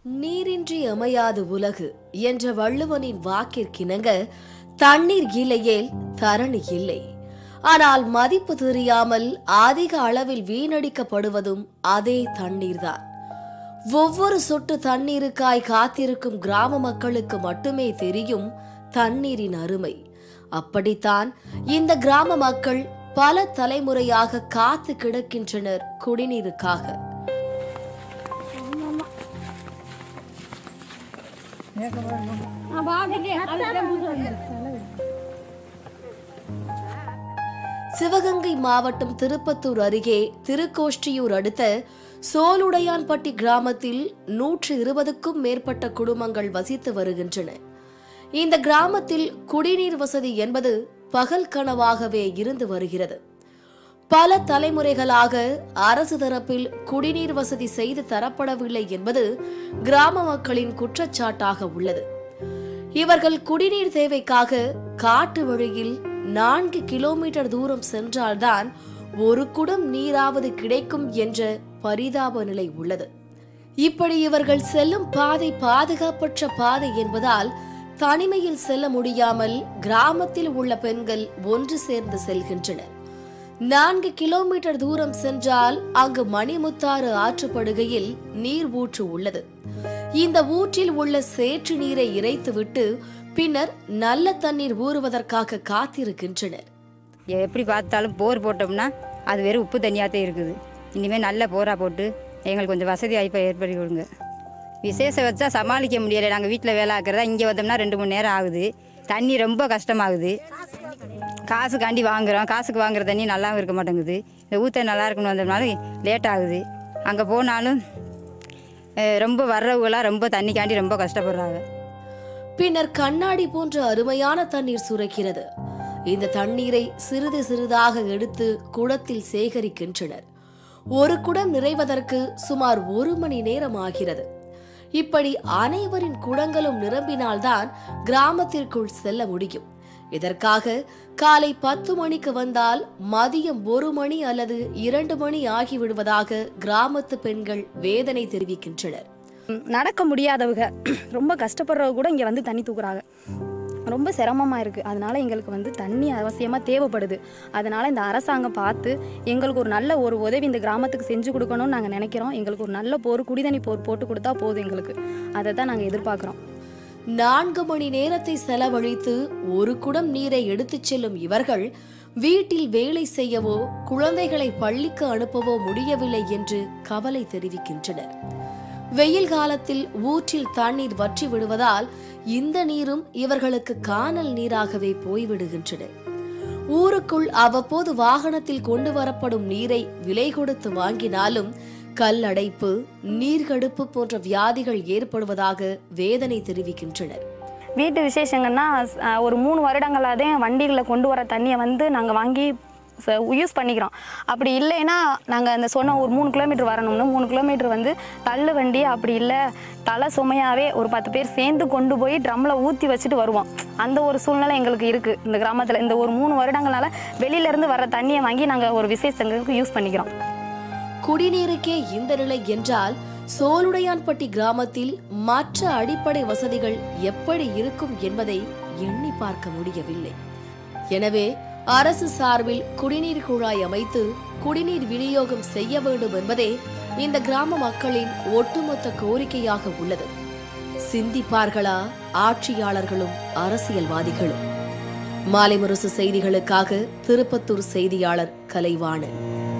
நீரின்றி அமையாது உலகு என்ற வள்ளுவனின் வாக்கிற்கிணங்க தண்ணீர் இல்லையேல் தரணி இல்லை ஆனால் மதிப்பு தெரியாமல் அதிக அளவில் வீணடிக்கப்படுவதும் அதே தண்ணீர்தான் ஒவ்வொரு சொட்டு தண்ணீருக்காய் காத்திருக்கும் கிராம மக்களுக்கு மட்டுமே தெரியும் தண்ணீரின் அருமை அப்படித்தான் இந்த கிராம மக்கள் பல தலைமுறையாக காத்து கிடக்கின்றனர் குடிநீருக்காக சிவகங்கை மாவட்டம் திருப்பத்தூர் அருகே திருக்கோஷ்டியூர் அடுத்த சோலுடையான்பட்டி கிராமத்தில் நூற்று இருபதுக்கும் மேற்பட்ட குடும்பங்கள் வசித்து வருகின்றன இந்த கிராமத்தில் குடிநீர் வசதி என்பது பகல் கனவாகவே இருந்து வருகிறது பல தலைமுறைகளாக அரசு தரப்பில் குடிநீர் வசதி செய்து தரப்படவில்லை என்பது கிராம மக்களின் குற்றச்சாட்டாக உள்ளது இவர்கள் குடிநீர் தேவைக்காக காட்டு வழியில் நான்கு கிலோமீட்டர் தூரம் சென்றால்தான் ஒரு குடம் நீராவது கிடைக்கும் என்ற பரிதாப நிலை உள்ளது இப்படி இவர்கள் செல்லும் பாதை பாதுகாப்பற்ற பாதை என்பதால் தனிமையில் செல்ல முடியாமல் கிராமத்தில் உள்ள பெண்கள் ஒன்று சேர்ந்து செல்கின்றனர் நான்கு கிலோமீட்டர் தூரம் சென்றால் அங்கு மணிமுத்தாறு ஆற்றுப்படுகையில் நீர் ஊற்று உள்ளது இந்த ஊற்றில் உள்ள சேற்று நீரை இறைத்துவிட்டு பின்னர் நல்ல தண்ணீர் ஊறுவதற்காக காத்திருக்கின்றனர் எப்படி பார்த்தாலும் போர் போட்டோம்னா அது வெறும் உப்பு தண்ணியாகத்தே இருக்குது இனிமேல் நல்ல போராக போட்டு எங்களுக்கு கொஞ்சம் வசதி வாய்ப்பை ஏற்படுத்தி கொடுங்க விசேஷம் வச்சா சமாளிக்க முடியலை நாங்கள் வீட்டில் வேலை ஆக்கிறதா இங்கே வந்தோம்னா ரெண்டு மணி நேரம் ஆகுது தண்ணி ரொம்ப கஷ்டமாகுது காசுக்காண்டி வாங்குறோம் காசுக்கு வாங்குற தண்ணி நல்லாவும் இருக்க மாட்டேங்குது இந்த ஊற்ற நல்லா இருக்கணும் வந்தோம்னாலும் லேட் ஆகுது அங்கே போனாலும் அஹ், ரொம்ப வர்றவங்களாம் ரொம்ப தண்ணிக்காண்டி ரொம்ப கஷ்டப்படுறாங்க பின்னர் கண்ணாடி போன்ற அருமையான தண்ணீர் சுரக்கிறது இந்த தண்ணீரை சிறிது சிறிதாக எடுத்து குடத்தில் சேகரிக்கின்றனர் ஒரு குடம் நிறைவதற்கு சுமார் ஒரு மணி நேரம் ஆகிறது இப்படி அனைவரின் குடங்களும் நிரம்பினால்தான் கிராமத்திற்குள் செல்ல முடியும் இதற்காக காலை பத்து மணிக்கு வந்தால் மதியம் ஒரு மணி அல்லது இரண்டு மணி ஆகிவிடுவதாக கிராமத்து பெண்கள் வேதனை தெரிவிக்கின்றனர் ம், நடக்க முடியாதவங்க ரொம்ப கஷ்டப்படுறவங்க கூட இங்கே வந்து தண்ணி தூக்குறாங்க ரொம்ப சிரமமாக இருக்குது அதனால எங்களுக்கு வந்து தண்ணி அவசியமாக தேவைப்படுது அதனால இந்த அரசாங்கம் பார்த்து எங்களுக்கு ஒரு நல்ல ஒரு உதவி இந்த கிராமத்துக்கு செஞ்சு கொடுக்கணும்னு நாங்கள் நினைக்கிறோம் எங்களுக்கு ஒரு நல்ல போர் குடிதண்ணி போர் போட்டு கொடுத்தா போதும் எங்களுக்கு அதை தான் நாங்கள் எதிர்பார்க்குறோம் நான்கு மணி நேரத்தை செலவழித்து ஒரு குடம் நீரை எடுத்துச் செல்லும் இவர்கள் வீட்டில் வேலை செய்யவோ குழந்தைகளை பள்ளிக்கு அனுப்பவோ முடியவில்லை என்று கவலை தெரிவிக்கின்றனர் வெயில் காலத்தில் ஊற்றில் தண்ணீர் வற்றி விடுவதால் இந்த நீரும் இவர்களுக்கு கானல் நீராகவே போய்விடுகின்றன ஊருக்குள் அவ்வப்போது வாகனத்தில் கொண்டு வரப்படும் நீரை விலை கொடுத்து வாங்கினாலும் கல்லடைப்பு நீர்கடுப்பு போன்ற வியாதிகள் ஏற்படுவதாக வேதனை தெரிவிக்கின்றனர் வீட்டு விசேஷங்கன்னா அஹ், ஒரு மூணு வருடங்களாக வண்டிகளில் கொண்டு வர தண்ணியை வந்து நாங்கள் வாங்கி யூஸ் பண்ணிக்கிறோம் அப்படி இல்லைன்னா நாங்கள் அந்த சொன்ன ஒரு மூணு கிலோமீட்டர் வரணும்னா மூணு கிலோமீட்டர் வந்து தள்ளு வண்டி அப்படி இல்லை தலை சுமையாகவே ஒரு பத்து பேர் சேர்ந்து கொண்டு போய் ட்ரம்மில் ஊற்றி வச்சுட்டு வருவோம் அந்த ஒரு சூழ்நிலை எங்களுக்கு இருக்குது இந்த கிராமத்தில் இந்த ஒரு மூணு வருடங்களால் வெளியிலேருந்து வர தண்ணியை வாங்கி நாங்கள் ஒரு விசேஷங்களுக்கு யூஸ் பண்ணிக்கிறோம் குடிநீருக்கே இந்த நிலை என்றால் சோலுடையான்பட்டி கிராமத்தில் மற்ற அடிப்படை வசதிகள் எப்படி இருக்கும் என்பதை எண்ணி பார்க்க முடியவில்லை எனவே அரசு சார்பில் குடிநீர் குழாய் அமைத்து குடிநீர் விநியோகம் செய்ய வேண்டும் என்பதே இந்த கிராம மக்களின் ஒட்டுமொத்த கோரிக்கையாக உள்ளது சிந்திப்பார்களா ஆட்சியாளர்களும் அரசியல்வாதிகளும் மாலை முரசு செய்திகளுக்காக திருப்பத்தூர் செய்தியாளர் கலைவாணன்